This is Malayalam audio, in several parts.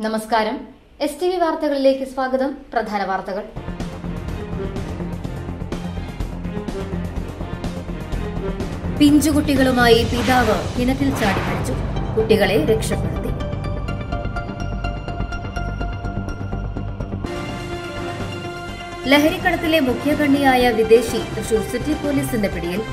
നമസ്കാരം എസ് ടി വി വാർത്തകളിലേക്ക് സ്വാഗതം പ്രധാന വാർത്തകൾ പിഞ്ചുകുട്ടികളുമായി പിതാവ് കിണറ്റിൽ ചാടി മരിച്ചു കുട്ടികളെ രക്ഷപ്പെടുത്തി ലഹരിക്കടത്തിലെ മുഖ്യകണ്ണിയായ വിദേശി തൃശൂർ സിറ്റി പോലീസിന്റെ പിടിയിൽ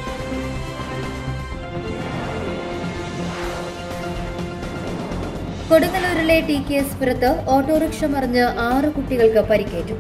കൊടുങ്ങല്ലൂരിലെ ടി കെ എസ് പുരത്ത് ഓട്ടോറിക്ഷ മറിഞ്ഞ് ആറ് കുട്ടികൾക്ക് പരിക്കേറ്റു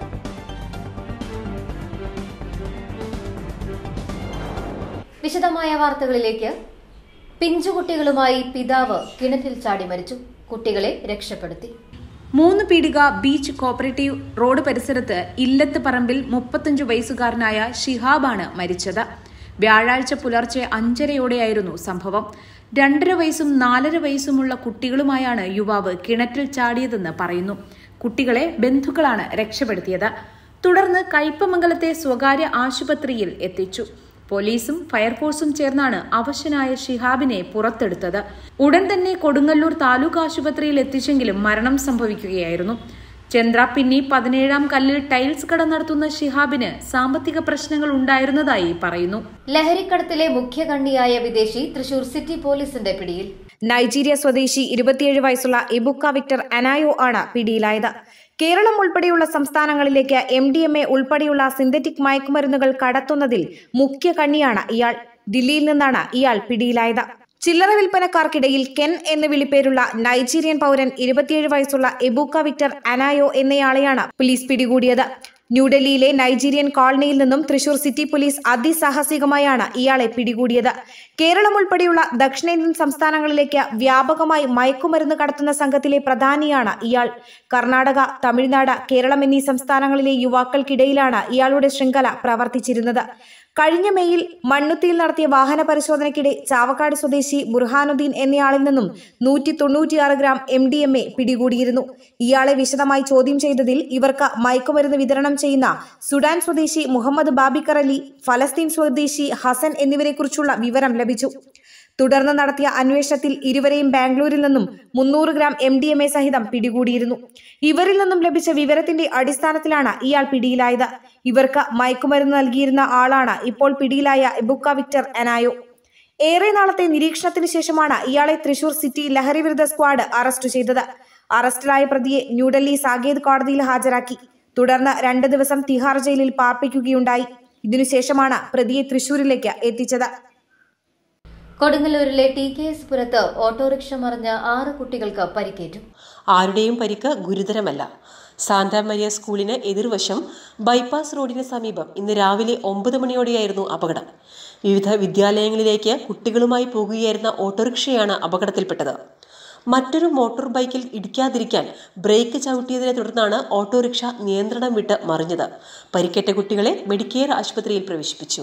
വിശദമായ വാർത്തകളിലേക്ക് പിഞ്ചുകുട്ടികളുമായി പിതാവ് കിണറ്റിൽ ചാടി മരിച്ചു കുട്ടികളെ രക്ഷപ്പെടുത്തി മൂന്ന് പീടിക ബീച്ച് കോപ്പറേറ്റീവ് റോഡ് പരിസരത്ത് ഇല്ലത്ത് പറമ്പിൽ മുപ്പത്തഞ്ചു വയസ്സുകാരനായ ഷിഹാബാണ് മരിച്ചത് വ്യാഴാഴ്ച പുലർച്ചെ അഞ്ചരയോടെയായിരുന്നു സംഭവം രണ്ടര വയസ്സും നാലര വയസ്സുമുള്ള കുട്ടികളുമായാണ് യുവാവ് കിണറ്റിൽ ചാടിയതെന്ന് പറയുന്നു കുട്ടികളെ ബന്ധുക്കളാണ് രക്ഷപ്പെടുത്തിയത് തുടർന്ന് കയ്പമംഗലത്തെ സ്വകാര്യ ആശുപത്രിയിൽ എത്തിച്ചു പോലീസും ഫയർഫോഴ്സും ചേർന്നാണ് അവശനായ ഷിഹാബിനെ പുറത്തെടുത്തത് ഉടൻ തന്നെ കൊടുങ്ങല്ലൂർ താലൂക്ക് ആശുപത്രിയിൽ എത്തിച്ചെങ്കിലും മരണം സംഭവിക്കുകയായിരുന്നു ചന്ദ്രാപിന്നി പതിനേഴാം കല്ലിൽ ടൈൽസ് കട നടത്തുന്ന ഷിഹാബിന് സാമ്പത്തിക പ്രശ്നങ്ങൾ ഉണ്ടായിരുന്നതായി പറയുന്നു ലഹരിക്കടത്തിലെ മുഖ്യകണ്ണിയായ വിദേശി തൃശൂർ സിറ്റി പോലീസിന്റെ പിടിയിൽ നൈജീരിയ സ്വദേശി ഇരുപത്തിയേഴ് വയസ്സുള്ള ഇബുക്ക വിക്ടർ അനായോ ആണ് പിടിയിലായത് കേരളം ഉൾപ്പെടെയുള്ള സംസ്ഥാനങ്ങളിലേക്ക് എം ഡി എം എ ഉൾപ്പെടെയുള്ള സിന്തറ്റിക് മയക്കുമരുന്നുകൾ കടത്തുന്നതിൽ മുഖ്യ കണ്ണിയാണ് ഇയാൾ ദില്ലിയിൽ നിന്നാണ് ഇയാൾ പിടിയിലായത് ചില്ലറ വിൽപ്പനക്കാർക്കിടയിൽ കെൻ എന്ന് വിളിപ്പേരുള്ള നൈജീരിയൻ പൗരൻ ഇരുപത്തിയേഴ് വയസ്സുള്ള എബൂക്ക വിക്ടർ അനായോ എന്നയാളെയാണ് പോലീസ് പിടികൂടിയത് ന്യൂഡൽഹിയിലെ നൈജീരിയൻ കോളനിയിൽ നിന്നും തൃശൂർ സിറ്റി പോലീസ് അതിസാഹസികമായാണ് ഇയാളെ പിടികൂടിയത് കേരളം ഉൾപ്പെടെയുള്ള ദക്ഷിണേന്ത്യൻ സംസ്ഥാനങ്ങളിലേക്ക് വ്യാപകമായി മയക്കുമരുന്ന് കടത്തുന്ന സംഘത്തിലെ പ്രധാനിയാണ് ഇയാൾ കർണാടക തമിഴ്നാട് കേരളം എന്നീ സംസ്ഥാനങ്ങളിലെ യുവാക്കൾക്കിടയിലാണ് ഇയാളുടെ ശൃംഖല പ്രവർത്തിച്ചിരുന്നത് കഴിഞ്ഞ മെയ്യിൽ മണ്ണുത്തിയിൽ നടത്തിയ വാഹന പരിശോധനയ്ക്കിടെ ചാവക്കാട് സ്വദേശി ബുർഹാനുദ്ദീൻ എന്നയാളിൽ നിന്നും നൂറ്റി തൊണ്ണൂറ്റിയാറ് gram M D M A പിടികൂടിയിരുന്നു ഇയാളെ വിശദമായി ചോദ്യം ചെയ്തതിൽ ഇവർക്ക് മയക്കുമരുന്ന് വിതരണം ചെയ്യുന്ന സുഡാൻ സ്വദേശി മുഹമ്മദ് ബാബിക്കർ അലി ഫലസ്തീൻ സ്വദേശി ഹസൻ എന്നിവരെക്കുറിച്ചുള്ള വിവരം ലഭിച്ചു തുടർന്ന് നടത്തിയ അന്വേഷണത്തിൽ ഇരുവരെയും ബാംഗ്ലൂരിൽ നിന്നും മുന്നൂറ് gram M D M A സഹിതം പിടികൂടിയിരുന്നു ഇവരിൽ നിന്നും ലഭിച്ച വിവരത്തിന്റെ അടിസ്ഥാനത്തിലാണ് ഇയാൾ പിടിയിലായത് ഇവർക്ക് മയക്കുമരുന്ന് നൽകിയിരുന്ന ആളാണ് ഇപ്പോൾ പിടിയിലായ എബുക്ക വിക്ടർ അനായോ ഏറെ നാളത്തെ നിരീക്ഷണത്തിന് ശേഷമാണ് ഇയാളെ തൃശൂർ സിറ്റി ലഹരി വിരുദ്ധ സ്ക്വാഡ് അറസ്റ്റ് ചെയ്തത് അറസ്റ്റിലായ പ്രതിയെ ന്യൂഡൽഹി സാകേത് കോടതിയിൽ ഹാജരാക്കി തുടർന്ന് രണ്ട് ദിവസം തിഹാർ ജയിലിൽ പാർപ്പിക്കുകയുണ്ടായി ഇതിനുശേഷമാണ് പ്രതിയെ തൃശൂരിലേക്ക് എത്തിച്ചത് കൊടുങ്ങല്ലൂരിലെ ടി കെ എസ് പുരത്ത് ഓട്ടോറിക്ഷ മറിഞ്ഞ് ആറ് കുട്ടികൾക്ക് പരിക്കേറ്റു ആരുടെയും പരിക്ക് ഗുരുതരമല്ല സാന്താ മരിയ സ്കൂളിന് എതിർവശം ബൈപ്പാസ് റോഡിന് സമീപം ഇന്ന് രാവിലെ ഒമ്പത് മണിയോടെയായിരുന്നു അപകടം വിവിധ വിദ്യാലയങ്ങളിലേക്ക് കുട്ടികളുമായി പോകുകയായിരുന്ന ഓട്ടോറിക്ഷയാണ് അപകടത്തിൽപ്പെട്ടത് മറ്റൊരു മോട്ടോർ ബൈക്കിൽ ഇടിക്കാതിരിക്കാൻ ബ്രേക്ക് ചവിട്ടിയതിനെ തുടർന്നാണ് ഓട്ടോറിക്ഷ നിയന്ത്രണം വിട്ട് മറിഞ്ഞത് പരിക്കേറ്റ കുട്ടികളെ മെഡിക്കെയർ ആശുപത്രിയിൽ പ്രവേശിപ്പിച്ചു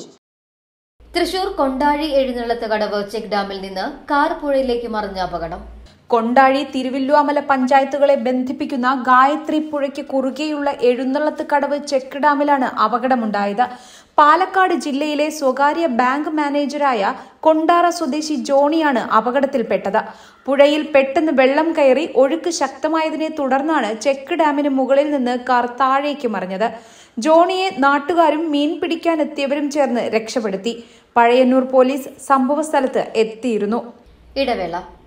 തൃശൂർ കൊണ്ടാഴി എഴുന്നള്ളത്ത് കടവ് ചെക്ക് ഡാമിൽ നിന്ന് കാർ പുഴയിലേക്ക് മറിഞ്ഞ അപകടം കൊണ്ടാഴി തിരുവല്ലുവാമല പഞ്ചായത്തുകളെ ബന്ധിപ്പിക്കുന്ന ഗായത്രി പുഴയ്ക്ക് കുറുകെയുള്ള എഴുന്നള്ളത്ത് കടവ് ചെക്ക് ഡാമിലാണ് അപകടമുണ്ടായത് പാലക്കാട് ജില്ലയിലെ സ്വകാര്യ ബാങ്ക് മാനേജരായ കൊണ്ടാറ സ്വദേശി ജോണിയാണ് അപകടത്തിൽപ്പെട്ടത് പുഴയിൽ പെട്ടെന്ന് വെള്ളം കയറി ഒഴുക്ക് ശക്തമായതിനെ തുടർന്നാണ് ചെക്ക് ഡാമിന് മുകളിൽ നിന്ന് കാർ താഴേക്ക് മറിഞ്ഞത് ജോണിയെ നാട്ടുകാരും മീൻ പിടിക്കാനെത്തിയവരും ചേർന്ന് രക്ഷപ്പെടുത്തി പഴയന്നൂർ പോലീസ് സംഭവസ്ഥലത്ത് എത്തിയിരുന്നു ഇടവേള